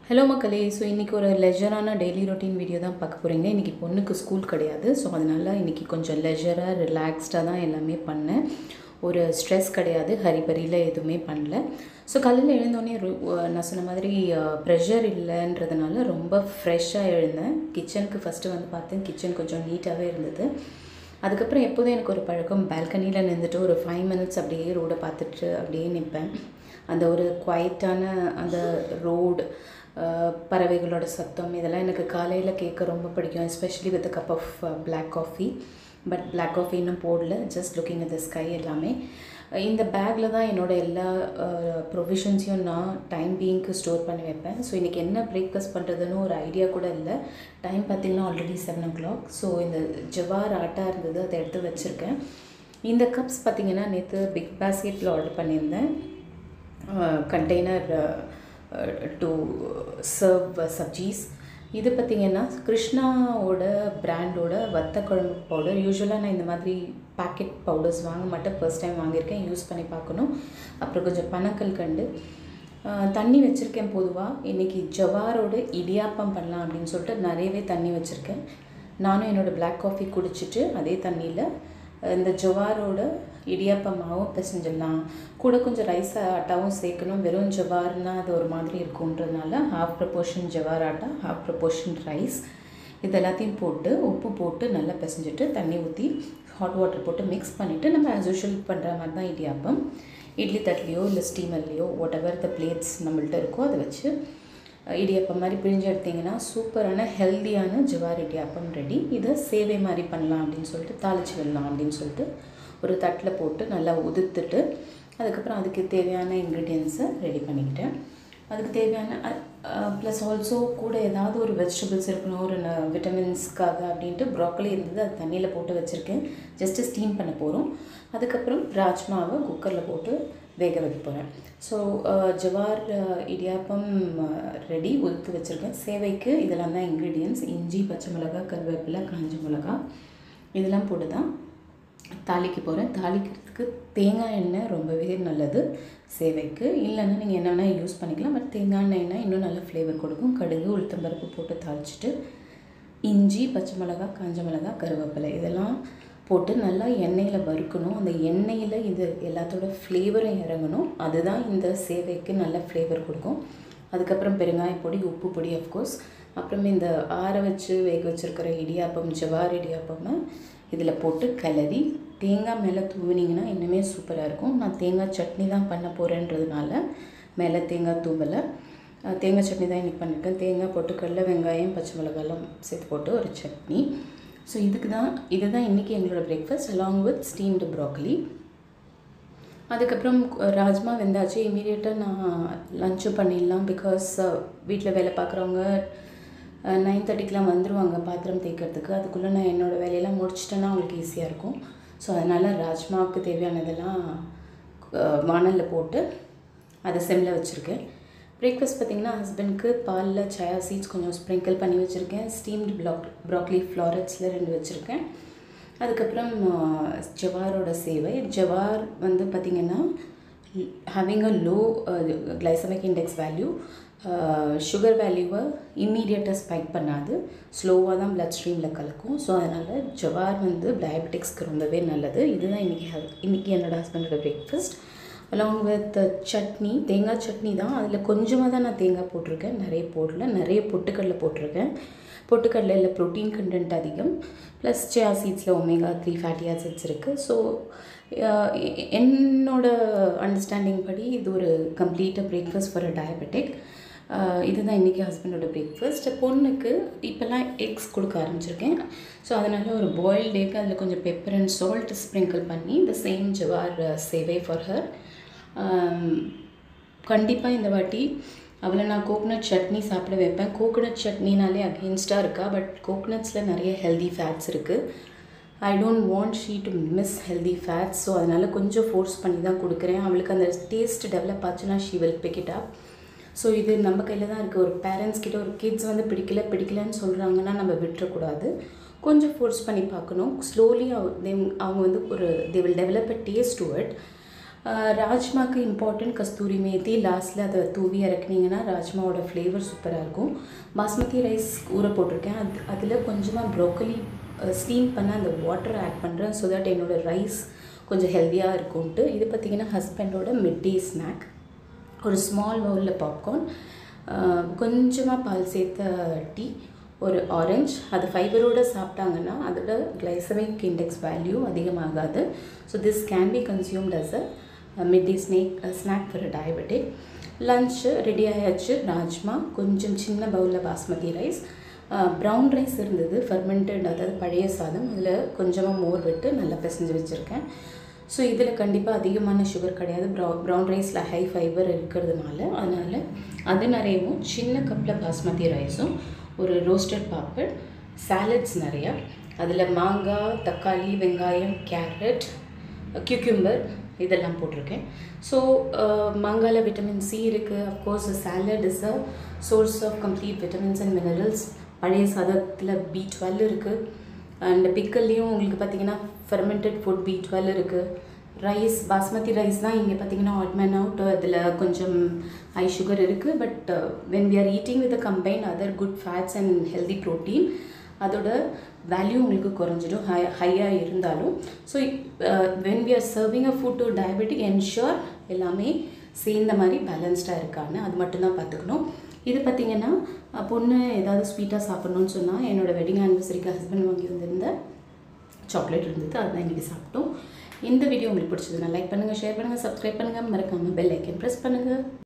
hello மக்களே so இன்றைக்கி ஒரு லெஜரான டெய்லி ரொட்டீன் வீடியோ தான் பார்க்க போகிறீங்க இன்றைக்கி பொண்ணுக்கு ஸ்கூல் கிடையாது ஸோ அதனால் இன்றைக்கி கொஞ்சம் லெஜராக ரிலாக்ஸ்டாக தான் எல்லாமே பண்ணேன் ஒரு ஸ்ட்ரெஸ் கிடையாது ஹரிபரியில் எதுவுமே பண்ணல ஸோ காலையில் எழுந்தோடனே ரொ- நான் சொன்ன மாதிரி ப்ரெஷர் இல்லைன்றதுனால ரொம்ப ஃப்ரெஷ்ஷாக எழுந்தேன் கிச்சனுக்கு ஃபஸ்ட்டு வந்து பார்த்தேன் கிச்சன் கொஞ்சம் நீட்டாகவே இருந்தது அதுக்கப்புறம் எப்போதும் எனக்கு ஒரு பழக்கம் பால்கனியில் நின்றுட்டு ஒரு ஃபைவ் மினிட்ஸ் அப்படியே ரோடை பார்த்துட்டு அப்படியே நிற்பேன் அந்த ஒரு குவைட்டான அந்த ரோடு பறவைகளோட சத்தம் இதெல்லாம் எனக்கு காலையில் கேட்க ரொம்ப பிடிக்கும் especially with cup of black coffee but black coffee இன்னும் போடல just looking at the sky எல்லாமே அஹ் இந்த பேக்கில் தான் என்னோட எல்லா ப்ரொவிஷன்ஸையும் நான் டைம் பீயிங்க்கு ஸ்டோர் பண்ணி வைப்பேன் ஸோ இன்றைக்கி என்ன பிரேக்ஃபாஸ்ட் பண்ணுறதுன்னு ஒரு ஐடியா கூட இல்லை டைம் பார்த்திங்கன்னா already seven o'clock so இந்த ஜவார் ஆட்டா இருந்தது அதை எடுத்து வச்சுருக்கேன் இந்த கப்ஸ் பார்த்திங்கன்னா நேற்று பிக் பாஸ்கெட்டில் ஆர்டர் பண்ணியிருந்தேன் கண்டெய்னர் டு சர்வ் சப்ஜீஸ் இது பார்த்திங்கன்னா கிருஷ்ணாவோட பிராண்டோட வத்த குழம்பு பவுடர் யூஸ்வலாக நான் இந்த மாதிரி பேக்கெட் பவுடர்ஸ் வாங்க மாட்டேன் ஃபர்ஸ்ட் டைம் வாங்கியிருக்கேன் யூஸ் பண்ணி பார்க்கணும் அப்புறம் கொஞ்சம் பனக்கல் கண்டு ஆஹ் தண்ணி வச்சுருக்கேன் பொதுவாக இன்றைக்கி ஜவாரோட இடியாப்பம் பண்ணலாம் அப்படின்னு சொல்லிட்டு நிறையவே தண்ணி வச்சுருக்கேன் நானும் என்னோடய பிளாக் காஃபி குடிச்சிட்டு அதே தண்ணியில் இந்த ஜவாரோட இடியாப்ப மாவும் பிசைஞ்சிடலாம் கூட கொஞ்சம் ரைஸ் ஆட்டாவும் சேர்க்கணும் வெறும் ஜவார்னா அது ஒரு மாதிரி இருக்குன்றதுனால half proportion jowar atta half proportion rice இது எல்லாத்தையும் போட்டு உப்பு போட்டு நல்லா பிசைஞ்சிட்டு தண்ணி ஊற்றி ஹாட் வாட்டர் போட்டு மிக்ஸ் பண்ணிவிட்டு நம்ம ஆஸ் யூஷுவல் பண்ணுற மாதிரி தான் இடியாப்பம் இட்லி தட்டுலையோ இல்லை ஸ்டீமர்லேயோ வாட் எவர் த பிளேட்ஸ் நம்மள்ட்ட இருக்கோ அதை வச்சு இடியாப்பம் மாதிரி பிழிஞ்சு எடுத்தீங்கன்னா சூப்பரான ஹெல்தியான ஜவார் இடியாப்பம் ரெடி இதை சேவை மாதிரி பண்ணலாம் அப்படின்னு சொல்லிட்டு தாளிச்சு விடலாம் அப்படின்னு சொல்லிட்டு ஒரு தட்டில் போட்டு நல்லா உதுத்துட்டு அதுக்கப்புறம் அதுக்கு தேவையான இன்க்ரீடியன்ஸை ரெடி பண்ணிக்கிட்டேன் அதுக்கு தேவையான ப்ளஸ் ஆல்சோ கூட ஏதாவது ஒரு வெஜிடபிள்ஸ் இருக்கணும் ஒரு விட்டமின்ஸ்க்காக அப்படின்ட்டு ப்ராக்கலி இருந்தது அது தண்ணியில் போட்டு வச்சுருக்கேன் ஜஸ்ட்டு ஸ்டீம் பண்ண போகிறோம் அதுக்கப்புறம் ராஜ்மாவை குக்கரில் போட்டு வேக வைக்க போகிறேன் so jowar ah, idiyappam ready உதுத்து வச்சுருக்கேன் சேவைக்கு இதெல்லாம் தான் இன்க்ரீடியன்ஸ் இஞ்சி பச்சை மிளகா கருவேப்பிலை காஞ்ச மிளகா இதெல்லாம் போட்டு தான் தாளிக்க போகிறேன் தாளிக்கிறதுக்கு தேங்காய் எண்ணெய் ரொம்பவே நல்லது சேவைக்கு இல்லைன்னா நீங்கள் என்ன வேணால் யூஸ் பண்ணிக்கலாம் பட் தேங்காய் எண்ணெய்னா இன்னும் நல்ல ஃப்ளேவர் கொடுக்கும் கடுகு உளுத்தம்பருப்பு போட்டு தாளிச்சிட்டு இஞ்சி பச்சை மிளகா காஞ்ச மிளகா கருவேப்பிலை இதெல்லாம் போட்டு நல்லா எண்ணெயில் வறுக்கணும் அந்த எண்ணெயில் இது எல்லாத்தோட ஃப்ளேவரும் இறங்கணும் அதுதான் இந்த சேவைக்கு நல்ல ஃப்ளேவர் கொடுக்கும் அதுக்கப்புறம் பெருங்காய பொடி உப்பு பொடி அஃப்கோர்ஸ் அப்புறம் இந்த ஆற வச்சு வேக வச்சுருக்கிற இடியாப்பம் ஜவார் இடியாப்பமை இதில் போட்டு கிளறி தேங்காய் மேலே தூவினீங்கன்னா இன்னுமே சூப்பராக இருக்கும் நான் தேங்காய் சட்னி தான் பண்ண போகிறேன்றதுனால மேலே தேங்காய் தூவலை அஹ் தேங்காய் சட்னி தான் இன்றைக்கி பண்ணியிருக்கேன் தேங்காய் போட்டு கடல வெங்காயம் பச்சை மிளகாலாம் சேர்த்து போட்டு ஒரு சட்னி ஸோ இதுக்கு தான் இதுதான் இன்றைக்கி எங்களோட breakfast along with steamed broccoli அதுக்கப்புறம் ராஜ்மா வெந்தாச்சு இமீடியட்டாக நான் லஞ்சு பண்ணிடலாம் பிகாஸ் வீட்டில் வேலை பார்க்குறவங்க நைன் தேர்ட்டிக்கெலாம் வந்துடுவாங்க பாத்திரம் தேய்க்கிறதுக்கு அதுக்குள்ளே நான் என்னோடய வேலையெல்லாம் முடிச்சிட்டேன்னா அவங்களுக்கு ஈஸியாக இருக்கும் ஸோ அதனால் ராஜ்மாவுக்கு தேவையானதெல்லாம் வானலில் போட்டு அதை செம்மில் வச்சுருக்கேன் பிரேக்ஃபாஸ்ட் பார்த்திங்கன்னா ஹஸ்பண்ட்க்கு பாலில் சயா சீட்ஸ் கொஞ்சம் ஸ்ப்ரிங்கிள் பண்ணி வச்சுருக்கேன் ஸ்டீம்டு ப்ளாக் ப்ராக்லி ஃப்ளாரட்ஸில் ரெண்டு வச்சுருக்கேன் அதுக்கப்புறம் ஆஹ், ஜவாரோட சேவை ஜவார் வந்து பார்த்திங்கன்னா having a low glycemic index value sugar வேல்யூவை இம்மீடியட்டாக ஸ்பைக் பண்ணாது ஸ்லோவாக தான் blood ஸ்ட்ரீமில் கலக்கும் ஸோ அதனால் ஜவார் வந்து டயபெட்டிக்ஸ்க்கு ரொம்பவே நல்லது இதுதான் இன்றைக்கி இன்றைக்கி என்னோட ஹஸ்பண்டோட பிரேக்ஃபாஸ்ட் அலாங் வித் சட்னி தேங்காய் சட்னி தான் அதில் கொஞ்சமாக தான் நான் தேங்காய் போட்டிருக்கேன் நிறைய போடல நிறைய பொட்டுக்கடலை போட்டிருக்கேன் பொட்டுக்கடலையில் ப்ரோட்டீன் கண்டென்ட் அதிகம் ப்ளஸ் சியா சீட்ஸில் ஒமேகா த்ரீ ஃபேட்டி ஆசிட்ஸ் இருக்குது ஸோ என்னோட அண்டர்ஸ்டாண்டிங் படி இது ஒரு கம்ப்ளீட்டாக பிரேக்ஃபாஸ்ட் ஃபார் அ டயபெட்டிக் இதுதான் இன்றைக்கி ஹஸ்பண்டோட பிரேக்ஃபாஸ்ட் பொண்ணுக்கு இப்போல்லாம் எக்ஸ் கொடுக்க ஆரம்பிச்சிருக்கேன் ஸோ அதனால் ஒரு பாயில்ட் எக் அதில் கொஞ்சம் பெப்பர் அண்ட் சால்ட் ஸ்ப்ரிங்கிள் பண்ணி இந்த சேம் ஜவார் சேவை ஃபார் ஹர் கண்டிப்பாக இந்த வாட்டி அவளை நான் கோகனட் சட்னி சாப்பிட வைப்பேன் கோகனட் சட்னினாலே அகெயின்ஸ்டாக இருக்கா பட் கோகனட்ஸில் நிறைய ஹெல்தி ஃபேட்ஸ் இருக்குது I don't want she to miss healthy fats so அதனால் கொஞ்சம் ஃபோர்ஸ் பண்ணி தான் கொடுக்குறேன் அவளுக்கு அந்த டேஸ்ட் டெவலப் ஆச்சுன்னா she will pick it up so இது நம்ம கையில் தான் இருக்குது ஒரு பேரண்ட்ஸ் கிட்ட ஒரு கிட்ஸ் வந்து பிடிக்கல பிடிக்கலன்னு சொல்கிறாங்கன்னா நம்ம விட்டுறக்கூடாது கொஞ்சம் ஃபோர்ஸ் பண்ணி பார்க்கணும் ஸ்லோலி அவங்க வந்து ஒரு they will develop a taste to it ah ராஜ்மாக்கு இம்பார்ட்டன்ட் கஸ்தூரி மேத்தி லாஸ்ட்டில் அதை தூவி இறக்குனீங்கன்னா ராஜ்மாவோட ஃப்ளேவர் சூப்பராக இருக்கும் பாஸ்மதி ரைஸ் ஊற போட்டிருக்கேன் அது அதில் கொஞ்சமாக ப்ரோக்கலி ஸ்டீம் பண்ண அந்த வாட்டர் ஆட் பண்ணுறேன் ஸோ தட் என்னோடய ரைஸ் கொஞ்சம் ஹெல்த்தியாக இருக்கும்ன்ட்டு இது பார்த்திங்கன்னா ஹஸ்பண்டோட மிட் டே ஸ்நாக் ஒரு ஸ்மால் பவுலில் பாப்கார்ன் கொஞ்சமாக பால் சேர்த்த டீ ஒரு ஆரஞ்ச் அது ஃபைபரோடு சாப்பிட்டாங்கன்னா அதோட கிளைசமிக் இண்டெக்ஸ் வேல்யூ அதிகமாகாது so this can be consumed as a mid day snake snack for diabetic lunch ready ஆயாச்சு ராஜ்மா கொஞ்சம் சின்ன பவுலில் பாஸ்மதி ரைஸ் ப்ரௌன் ரைஸ் இருந்தது ஃபர்மெண்டட் அதாவது பழைய சாதம் அதில் கொஞ்சமாக மோர் விட்டு நல்லா பிசைஞ்சு வச்சுருக்கேன் ஸோ இதில் கண்டிப்பாக அதிகமான சுகர் கிடையாது ப்ரௌ ப்ரௌன் ரைஸில் ஹை ஃபைபர் இருக்கிறதுனால அதனால் அது நிறையவும் சின்ன கப்பில் பாஸ்மதி ரைஸும் ஒரு ரோஸ்டட் பாப்பட் சாலட்ஸ் நிறையா அதில் மாங்காய் தக்காளி வெங்காயம் கேரட் கியூக்யூம்பர் இதெல்லாம் போட்டிருக்கேன் ஸோ மாங்காயில் விட்டமின் சி இருக்குது of course salad is a source of complete vitamins and minerals பழைய சாதத்தில் பி டுவெல் இருக்குது அண்ட் பிக்கல்லையும் உங்களுக்கு பார்த்தீங்கன்னா ஃபெர்மெண்டட் ஃபுட் பி டுவெல் இருக்குது ரைஸ் பாஸ்மதி ரைஸ் தான் இங்கே பார்த்தீங்கன்னா ஆட்மேன் அவுட் அதில் கொஞ்சம் ஹை சுகர் இருக்குது but when we are eating with combine other good fats and healthy protein அதோட வேல்யூ உங்களுக்கு குறைஞ்சிடும் ஹை ஹையாக இருந்தாலும் so when we are serving a food to diabetic ensure எல்லாமே சேர்ந்த மாதிரி பேலன்ஸ்டாக இருக்கான்னு அது மட்டும்தான் பார்த்துக்கணும் இது பார்த்திங்கன்னா பொண்ணு ஏதாவது ஸ்வீட்டாக சாப்பிட்ணுன்னு சொன்னால் என்னோடய வெட்டிங் ஆனிவர்சரிக்கு ஹஸ்பண்ட் வாங்கி வந்திருந்த சாக்லேட் இருந்தது அதுதான் இன்றைக்கி சாப்பிட்டோம் இந்த வீடியோ உங்களுக்கு பிடிச்சதுன்னா லைக் பண்ணுங்கள் ஷேர் பண்ணுங்கள் சப்ஸ்கிரைப் பண்ணுங்கள் மறக்காமல் பெல் ஐக்கன் ப்ரெஸ் பண்ணுங்கள்